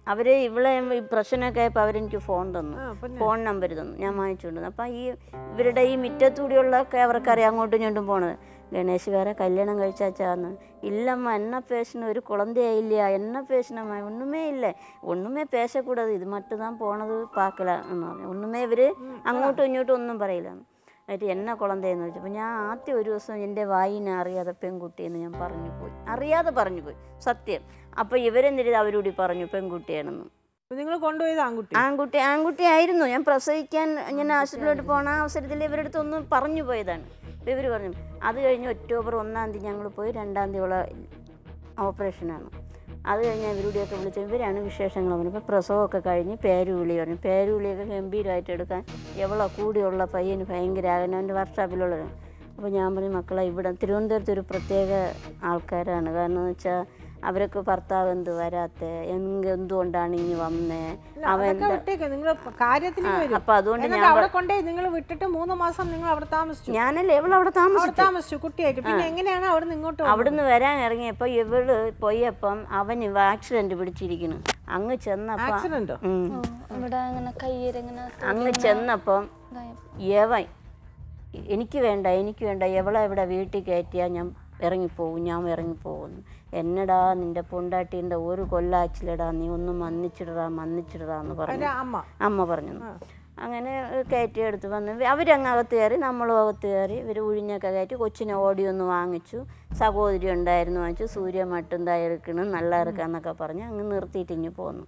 [SPEAKER 5] അവർ ഇവളെ ഈ പ്രശ്നമൊക്കെ ആയപ്പോൾ അവരെനിക്ക് ഫോൺ തന്നു ഫോൺ നമ്പർ തന്നു ഞാൻ വാങ്ങിച്ചുകൊണ്ട് വന്നു അപ്പം ഈ ഇവരുടെ ഈ മിറ്റത്തൂടിയുള്ളൊക്കെ അവർക്കറിയാം അങ്ങോട്ടും ഇങ്ങോട്ടും പോണത് ഗണേഷ് വേറെ കല്യാണം കഴിച്ചാച്ചാന്ന് ഇല്ലമ്മ എന്ന പേശന ഒരു കുളന്തേ ഇല്ല എന്ന പേശനമ്മ ഒന്നുമേ ഇല്ല ഒന്നുമേ പേശക്കൂടാது ഇത് മട്ടുതാൻ പോണത് പാക്കല എന്ന് പറഞ്ഞു ഒന്നുമേ ഇവർ അങ്ങോട്ടും ഇങ്ങോട്ടും ഒന്നും പറയില്ല എന്നിട്ട് എന്നെ കുളന്തേന്ന് ചോദിച്ചപ്പോൾ ഞാൻ ആദ്യം ഒരു ദിവസം എൻ്റെ വായിനെ അറിയാതെ പെൺകുട്ടിയെന്ന് ഞാൻ പറഞ്ഞു പോയി അറിയാതെ പറഞ്ഞു പോയി സത്യം അപ്പോൾ ഇവരെന്നിട്ട് അവരോട് പറഞ്ഞു പെൺകുട്ടിയാണെന്ന്
[SPEAKER 2] നിങ്ങൾ കൊണ്ടുപോയത് ആൺകുട്ടി
[SPEAKER 5] ആൺകുട്ടി ആൺകുട്ടി ആയിരുന്നു ഞാൻ പ്രസവിക്കാൻ ഇങ്ങനെ ആശുപത്രിയിലോട്ട് പോണ അവസരത്തിൽ ഇവരുടെ അടുത്ത് ഒന്ന് പറഞ്ഞു പോയതാണ് അപ്പോൾ ഇവർ പറഞ്ഞു അത് കഴിഞ്ഞ് ഒക്ടോബർ ഒന്നാം തീയതി ഞങ്ങൾ പോയി രണ്ടാം തീയതി ഉള്ള ഓപ്പറേഷനാണ് അത് കഴിഞ്ഞ് ഇവരുടെയൊക്കെ വിളിച്ചു ഇവരാണ് വിശേഷങ്ങൾ പറഞ്ഞു ഇപ്പോൾ പ്രസവമൊക്കെ കഴിഞ്ഞ് പേരുവിളി പറഞ്ഞു പേരുവിളിയൊക്കെ ഗംഭീരമായിട്ട് എടുക്കാൻ എവളോ കൂടിയുള്ള പയ്യന് ഭയങ്കര അവനവൻ്റെ വർക്ക്ഷോപ്പിലുള്ളത് അപ്പോൾ ഞാൻ പറഞ്ഞു മക്കളെ ഇവിടെ തിരുവനന്തപുരത്ത് ഒരു പ്രത്യേക ആൾക്കാരാണ് കാരണം എന്ന് വെച്ചാൽ അവരൊക്കെ ഭർത്താവ് എന്ത് വരാത്ത എന്ത് എന്തുകൊണ്ടാണ് ഇനി വന്നേ അവൻ
[SPEAKER 2] അതൊക്കെ വിട്ടേക്ക് നിങ്ങൾ കാര്യത്തിലേക്ക് വരും
[SPEAKER 5] അപ്പം അതുകൊണ്ട്
[SPEAKER 2] എന്നിട്ട്
[SPEAKER 5] ഞാൻ
[SPEAKER 2] അവിടെ കൊണ്ടേ നിങ്ങൾ വിട്ടിട്ട് മൂന്ന് മാസം നിങ്ങൾ അവിടെ താമസിച്ചു
[SPEAKER 5] ഞാനല്ലേ ഇവളവിടെ
[SPEAKER 2] അവിടെ
[SPEAKER 5] താമസിച്ചു
[SPEAKER 2] താമസിച്ചു കുട്ടിയായിട്ട് പിന്നെ എങ്ങനെയാണ് അവിടെ നിന്ന് ഇങ്ങോട്ട് വന്നത്?
[SPEAKER 5] അവിടുന്ന് വരാൻ ഇറങ്ങിയപ്പോൾ ഇവള് പോയപ്പം അവന് ആക്സിഡന്റ് പിടിച്ചിരിക്കുന്നു അങ്ങ് ചെന്നപ്പം
[SPEAKER 2] ആക്സിഡന്റോ
[SPEAKER 5] ഉം.
[SPEAKER 3] ഇവിടെ ഇങ്ങനെ കയ്യിലിങ്ങനെ
[SPEAKER 5] അങ്ങ് ചെന്നപ്പം
[SPEAKER 3] ഇതായപ്പോ.
[SPEAKER 5] യവൻ എനിക്ക് വേണ്ട എനിക്ക് വേണ്ട എവളെ ഇവിടെ വീട്ടിൽ കയറ്റിയാൽ ഞാൻ ഇറങ്ങിപ്പോവും ഞാൻ ഇറങ്ങിപ്പോകുന്നു എന്നടാ നിന്റെ പൊണ്ടാട്ടീൻ്റെ ഒരു കൊല്ലാച്ചിലടാ നീ ഒന്ന് മന്നിച്ചിടടാ മന്നിച്ചിടടാ എന്ന് പറഞ്ഞു
[SPEAKER 2] അതിന്റെ അമ്മ
[SPEAKER 5] അമ്മ പറഞ്ഞു അങ്ങനെ കയറ്റിയെടുത്ത് വന്ന് അവരങ്ങ് അകത്ത് കയറി നമ്മളും അകത്ത് കയറി ഇവർ ഉഴിഞ്ഞൊക്കെ കയറ്റി കൊച്ചിനെ ഓടി ഒന്ന് വാങ്ങിച്ചു സഹോദരി ഉണ്ടായിരുന്നു വാങ്ങിച്ചു സൂര്യ മട്ടും തയ്യാറെടുക്കണം നല്ല ഇറക്കാന്നൊക്കെ പറഞ്ഞ് അങ്ങ് നിർത്തിയിട്ട് ഇങ്ങ് പോന്നു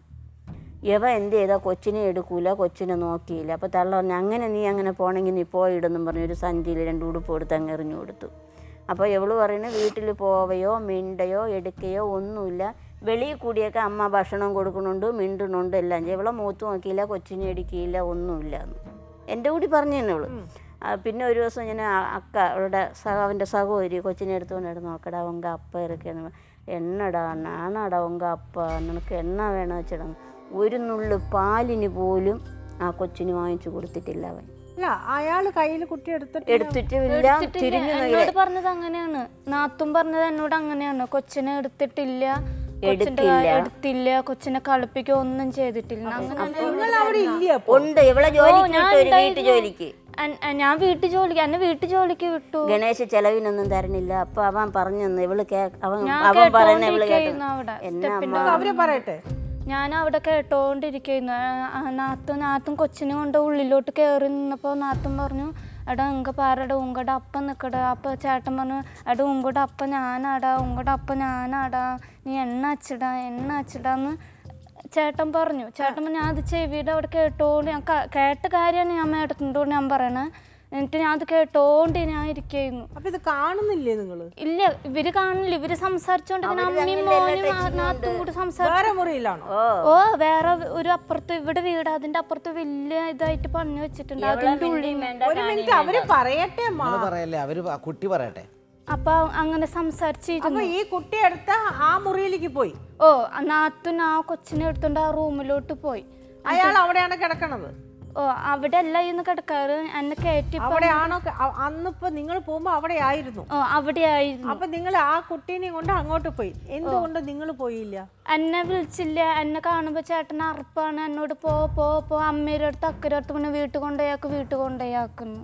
[SPEAKER 5] യവ എന്ത് ചെയ്താ കൊച്ചിനെ എടുക്കൂല കൊച്ചിനെ നോക്കിയില്ല അപ്പോൾ തള്ള പറഞ്ഞു അങ്ങനെ നീ അങ്ങനെ പോണെങ്കിൽ നീ പോയിടുന്നും പറഞ്ഞു ഒരു സഞ്ചിയിൽ രണ്ട് ഉടുപ്പ് കൊടുത്ത് അങ്ങ് എറിഞ്ഞു കൊടുത്തു അപ്പോൾ ഇവള് പറയുന്നത് വീട്ടിൽ പോവയോ മിണ്ടയോ എടുക്കുകയോ ഒന്നുമില്ല വെളിയിൽ കൂടിയൊക്കെ അമ്മ ഭക്ഷണം കൊടുക്കണുണ്ട് മിണ്ടുന്നുണ്ട് എല്ലാം ചെയ്യും ഇവളെ മൂത്ത് നോക്കിയില്ല കൊച്ചിനെ എടുക്കിയില്ല ഒന്നുമില്ല എന്ന് എൻ്റെ കൂടി പറഞ്ഞു തന്നെ അവള് ആ, പിന്നെ ഒരു ദിവസം ഇങ്ങനെ അ- അക്ക അവളുടെ സഹ അവൻ്റെ സഹോദരി കൊച്ചിനെ എടുത്തുകൊണ്ട് നോക്കടാ ഉങ്ക അപ്പ ഇറക്കിയെന്ന് എണ്ണടാ നാണാടാ ഉങ്ക അപ്പ നിനക്ക് എണ്ണ വേണം വെച്ചിടാ ഒരു നുള്ളു പാലിന് പോലും ആ കൊച്ചിന് വാങ്ങിച്ചു കൊടുത്തിട്ടില്ല അവൻ
[SPEAKER 2] അല്ല അയാള് കയ്യിൽ കുട്ടി എടുത്തിട്ട്
[SPEAKER 5] എടുത്തിട്ടുമില്ല
[SPEAKER 3] എടുത്തിട്ടില്ല.
[SPEAKER 5] തിരിഞ്ഞു
[SPEAKER 3] എന്നോട് പറഞ്ഞത് അങ്ങനെയാണ് നാത്തും പറഞ്ഞത് എന്നോട് അങ്ങനെയാണ് കൊച്ചിനെ എടുത്തിട്ടില്ല കൊച്ചിന്റെ
[SPEAKER 5] എടുത്തില്ല.
[SPEAKER 3] എടുത്തില്ല കൊച്ചിനെ കളിപ്പിക്കുക ഒന്നും ചെയ്തിട്ടില്ല അങ്ങനെ
[SPEAKER 2] നിങ്ങൾ അവിടെ ഇല്ല അപ്പൊ
[SPEAKER 5] ഉണ്ട് ഇവളെ ജോലിക്ക് വിട്ടു ഒരു വീട്ടു ജോലിക്ക്
[SPEAKER 3] അൻ- അ- ഞാൻ വീട്ടു ജോലിക്ക് എന്നെ വീട്ടു ജോലിക്ക് വിട്ടു
[SPEAKER 5] ഗണേശ് ചെലവിനൊന്നും തരണില്ല അപ്പൊ അവൻ പറഞ്ഞു ഇവള് കേ അവൻ
[SPEAKER 3] ഞാൻ
[SPEAKER 5] അവൻ പറയുന്ന ഇവള് കേട്ടു
[SPEAKER 3] കേട്ടോണ്ടിരിക്കുകയായിരുന്നു അവിടെ
[SPEAKER 5] എന്നെ
[SPEAKER 3] സ്റ്റെപ്പിന്റെ
[SPEAKER 5] അമ്മ
[SPEAKER 2] അവര് പറയട്ടെ
[SPEAKER 3] ഞാൻ അവിടെ കേട്ടോണ്ടിരിക്കുന്നു നാത്തും നാത്തും കൊച്ചിനെ കൊണ്ട് ഉള്ളിലോട്ട് കയറി നിന്നപ്പോൾ നാത്തും പറഞ്ഞു എടാ ഉങ്ക പാരടാ ഉങ്കടെ അപ്പ നിൽക്കടാ അപ്പോൾ ചേട്ടൻ പറഞ്ഞു എടാ ഉങ്കടെ അപ്പ ഞാനാടാ ഉങ്കടെ അപ്പ ഞാനാടാ നീ എണ്ണ അച്ചിടാ എണ്ണ അച്ചിടാന്ന് ചേട്ടൻ പറഞ്ഞു ചേട്ടൻ പറഞ്ഞു ഞാൻ അത് ചെവിയുടെ അവിടെ കേട്ടോണ്ട് ഞാൻ ക- കേട്ട കാര്യമാണ് ഞാൻ മേടത്തിനോട് ഞാൻ പറയണേ എന്നിട്ട് ഞാൻ അത് കേട്ടോണ്ട് ഞാൻ ഇരിക്കുന്നു
[SPEAKER 2] അപ്പൊ ഇത് കാണുന്നില്ലേ നിങ്ങള്
[SPEAKER 3] ഇല്ല ഇവര് കാണില്ല ഇവര് സംസാരിച്ചോണ്ടിരിക്കുന്ന അമ്മയും മോനും ആ നാത്തും കൂടി സംസാരിച്ചു
[SPEAKER 2] വേറെ മുറിയിലാണോ
[SPEAKER 3] ഓ വേറെ ഒരു അപ്പുറത്ത് ഇവിടെ വീട് അതിന്റെ അപ്പുറത്ത് വലിയ ഇതായിട്ട് പണി വെച്ചിട്ടുണ്ട് അതിന്റെ ഉള്ളിൽ
[SPEAKER 2] ഒരു മിനിറ്റ് അവര് പറയട്ടെ അമ്മ
[SPEAKER 4] നിങ്ങൾ പറയല്ലേ അവര് പ- കുട്ടി പറയട്ടെ
[SPEAKER 3] അപ്പൊ അങ്ങനെ സംസാരിച്ചിരുന്നു
[SPEAKER 2] അപ്പൊ ഈ കുട്ടി എടുത്ത ആ മുറിയിലേക്ക് പോയി
[SPEAKER 3] ഓ നാത്തുൻ ആ കൊച്ചിനെ എടുത്തോണ്ട് ആ റൂമിലോട്ട് പോയി
[SPEAKER 2] അയാൾ അവിടെയാണ് കിടക്കണത്
[SPEAKER 3] ഓ അവിടെ അല്ല ഇന്ന് കിടക്കാറ് എന്നെ കയറ്റി ഇപ്പൊ-
[SPEAKER 2] അവിടെയാണോ ക- അ- അന്നിപ്പോ നിങ്ങൾ പോകുമ്പോ അവിടെ ആയിരുന്നു
[SPEAKER 3] ഓ അവിടെ ആയിരുന്നു
[SPEAKER 2] അപ്പൊ നിങ്ങൾ ആ കുട്ടീനെയും കൊണ്ട് അങ്ങോട്ട് പോയി എന്തുകൊണ്ട് നിങ്ങൾ പോയില്ല
[SPEAKER 3] എന്നെ വിളിച്ചില്ല എന്നെ കാണുമ്പോ ചേട്ടൻ അറപ്പാണ് എന്നോട് പോ പോ പോ അമ്മയുടെ അടുത്ത് അക്കരെ അടുത്ത് പിന്നെ വീട്ടിൽ കൊണ്ടുപോയാക്ക് വീട്ടിൽ കൊണ്ടുപോയാക്കുന്നു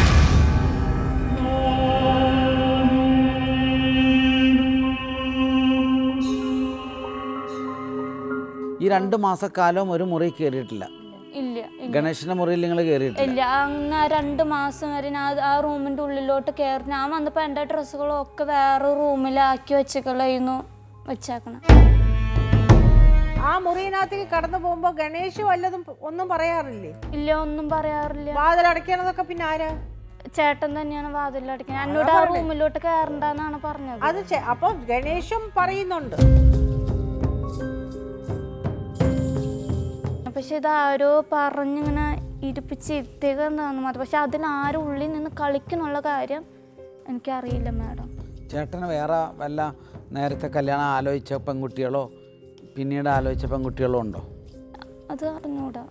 [SPEAKER 4] ഈ രണ്ട് മാസക്കാലവും ഒരു മുറി കയറിയിട്ടില്ല
[SPEAKER 3] ഇല്ല ഇല്ല
[SPEAKER 4] ഗണേശന്റെ മുറിയിൽ നിങ്ങൾ കയറിയിട്ടില്ല
[SPEAKER 3] ഇല്ല അങ്ങ് രണ്ട് മാസം വരെ ഞാൻ ആ റൂമിന്റെ ഉള്ളിലോട്ട് കയറി ഞാൻ വന്നപ്പോ എൻ്റെ ഡ്രസ്സുകളും ഒക്കെ വേറെ റൂമിലാക്കി വെച്ചേക്കളായിരുന്നു വെച്ചേക്കണം
[SPEAKER 2] ആ മുറിയിനകത്തേക്ക് കടന്നു പോകുമ്പോ ഗണേഷ് വല്ലതും ഒന്നും പറയാറില്ലേ
[SPEAKER 3] ഇല്ല ഒന്നും പറയാറില്ല
[SPEAKER 2] വാതിൽ അടയ്ക്കണതൊക്കെ പിന്നെ ആരാ
[SPEAKER 3] ചേട്ടൻ തന്നെയാണ് വാതിലടക്കുന്നത് എന്നോട് ആ റൂമിലോട്ട് കയറണ്ടെന്നാണ് പറഞ്ഞത്
[SPEAKER 2] അത് ചെ- അപ്പൊ ഗണേഷും പറയുന്നുണ്ട്
[SPEAKER 3] പക്ഷെ ഇത് ആരോ പറഞ്ഞിങ്ങനെ ഇരിപ്പിച്ചിരുത്തിയതെന്നാണ് മാത്രം പക്ഷെ അതിലാരും ഉള്ളിൽ നിന്ന് കളിക്കുന്നുള്ള കാര്യം എനിക്കറിയില്ല മാഡം
[SPEAKER 4] ചേട്ടന് വേറെ വല്ല നേരത്തെ കല്യാണം ആലോചിച്ച പെൺകുട്ടികളോ പിന്നീട് ആലോചിച്ച പെൺകുട്ടികളോ ഉണ്ടോ
[SPEAKER 3] അത് അറിഞ്ഞൂടാ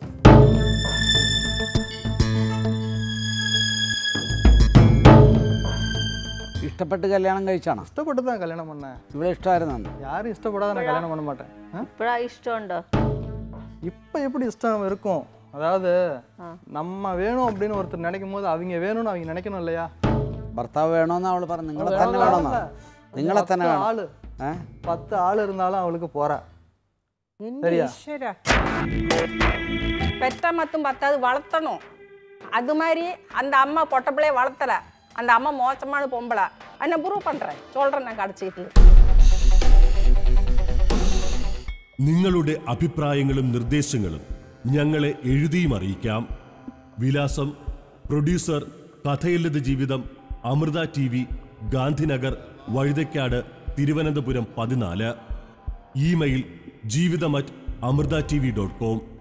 [SPEAKER 4] ഇഷ്ടപ്പെട്ട് കല്യാണം കഴിച്ചാണോ
[SPEAKER 8] இஷ்டப்பட்டு தான் கல்யாணம் பண்ணேன்
[SPEAKER 4] ഇവിടെ ഇഷ്ടമായിരുന്നു
[SPEAKER 8] யாரும் இஷ்டப்படாத நான் கல்யாணம் பண்ண மாட்டேன் ஆ?
[SPEAKER 7] ഇപ്പഴാ ഇഷ്ടമുണ്ടോ
[SPEAKER 8] இப்போ எப்படி இஷ்டம் இருக்கும் அதாவது நம்ம வேணும் அப்படின்னு ஒருத்தர் நினைக்கும் போது அவங்க வேணும்னு அவங்க நினைக்கணும் இல்லையா
[SPEAKER 4] ഭർത്താവ് വേണോന്ന് അവൾ പറഞ്ഞു നിങ്ങളെ തന്നെ വേണമെന്നാ നിങ്ങളെ തന്നെ
[SPEAKER 8] பத்து
[SPEAKER 4] വേണം
[SPEAKER 8] ஆளு
[SPEAKER 4] ഏ
[SPEAKER 8] பத்து ஆள் இருந்தாலும் அவளுக்கு போறா
[SPEAKER 2] എൻ്റെ
[SPEAKER 8] சரியா?
[SPEAKER 2] ഈശ്വര
[SPEAKER 9] பெற்ற மட்டும் பத்தாது வளர்த்தணும் அது மாதிரி அந்த அம்மா பொட்ட பிள்ளைய வளர்த்தல அந்த அம்மா மோசமான பொம்பளை என்ன ப்ரூவ் பண்ணுறேன் சொல்கிறேன் நான் கடைச்சிட்டு
[SPEAKER 10] നിങ്ങളുടെ അഭിപ്രായങ്ങളും നിർദ്ദേശങ്ങളും ഞങ്ങളെ എഴുതിയും അറിയിക്കാം വിലാസം producer Kathayallithu Jeevitham Amrita T V Gandhinagar Vazhuthacaud Thiruvananthapuram പതിനാല് email Jeevitham at Amrita T V dot com